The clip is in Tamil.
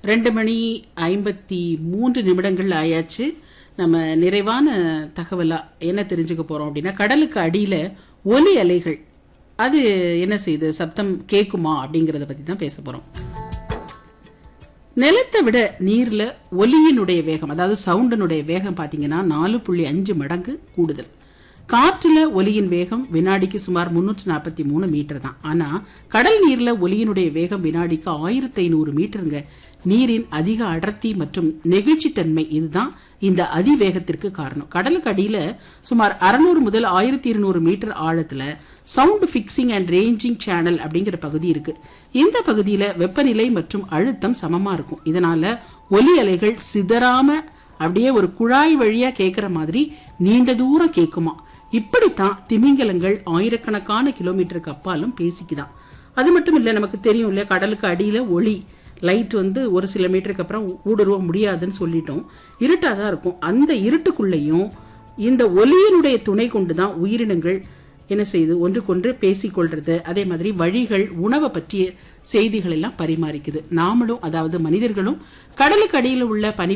ரெண்டு மணி ஐம்பத்தி மூன்று நிமிடங்கள் ஆயாச்சு நம்ம நிறைவான தகவலா என்ன தெரிஞ்சுக்க போறோம் அப்படின்னா கடலுக்கு அடியில ஒலி அலைகள் அது என்ன செய்யுது சப்தம் கேக்குமா அப்படிங்கறத பத்தி தான் பேச போறோம் நிலத்தை விட நீர்ல ஒலியினுடைய வேகம் அதாவது சவுண்டினுடைய வேகம் பாத்தீங்கன்னா நாலு புள்ளி அஞ்சு மடங்கு கூடுதல் காற்றுல ஒலியின் வேகம் வினாடிக்கு சுமார் முன்னூற்று நாற்பத்தி மூணு மீட்டர் தான் ஆனா கடல் நீர்ல ஒலியினுடைய வேகம் வினாடிக்கு ஆயிரத்தி ஐநூறு மீட்டருங்க நீரின் அதிக அடர்த்தி மற்றும் நெகிழ்ச்சித்தன்மை இதுதான் இந்த அதிவேகத்திற்கு காரணம் கடலுக்கு அடியில சுமார் அறுநூறு முதல் ஆயிரத்தி இருநூறு மீட்டர் ஆழத்துல sound fixing and ranging channel அப்படிங்கிற பகுதி இருக்கு இந்த பகுதியில வெப்பநிலை மற்றும் அழுத்தம் சமமா இருக்கும் இதனால ஒலி அலைகள் சிதறாம அப்படியே ஒரு குழாய் வழியா கேட்கிற மாதிரி நீண்ட தூரம் கேட்குமா இப்படித்தான் திமிங்கலங்கள் ஆயிரக்கணக்கான கிலோமீட்டருக்கு அப்பாலும் பேசிக்குதான் அது மட்டும் இல்ல நமக்கு தெரியும் இல்லையா கடலுக்கு அடியில ஒளி லைட் வந்து ஒரு சில மீட்டருக்கு அப்புறம் ஊடுருவ முடியாதுன்னு சொல்லிட்டோம் இருட்டா தான் இருக்கும் அந்த இருட்டுக்குள்ளேயும் இந்த ஒலியினுடைய துணை கொண்டுதான் உயிரினங்கள் என்ன செய்யுது ஒன்றுக்கொன்று பேசிக்கொள்றது அதே மாதிரி வழிகள் உணவை பற்றிய செய்திகள் எல்லாம் பரிமாறிக்குது நாமளும் அதாவது மனிதர்களும் கடலுக்கு அடியில் உள்ள பனி